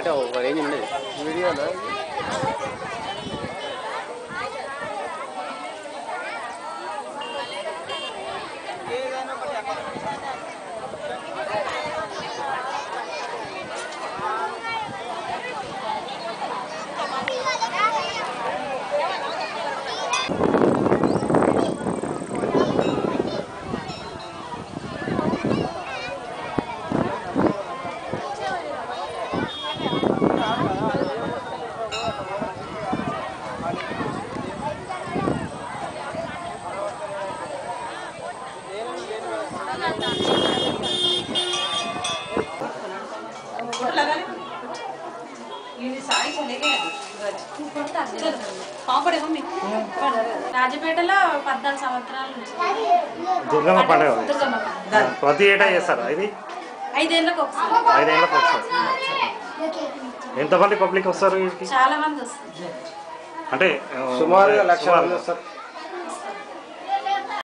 అంటే ఒక రేంజ్ ఉండేది వీడియోలో రాజపేటలో పద్నాలుగు సంవత్సరాల నుంచి దుర్గమ్మ పండుగ దుర్గమ్మ పండుగ. ప్రతి ఏటా చేస్తారా ఇది ఐదేళ్ళకి ఒకసారి ఐదేళ్ళకి ఒకసారి ఎంతమంది పబ్లిక్ వస్తారు వీటికి చాలా మంది వస్తారు అంటే ఆ, సుమారుగా లక్ష సుమారు మంది వస్తారు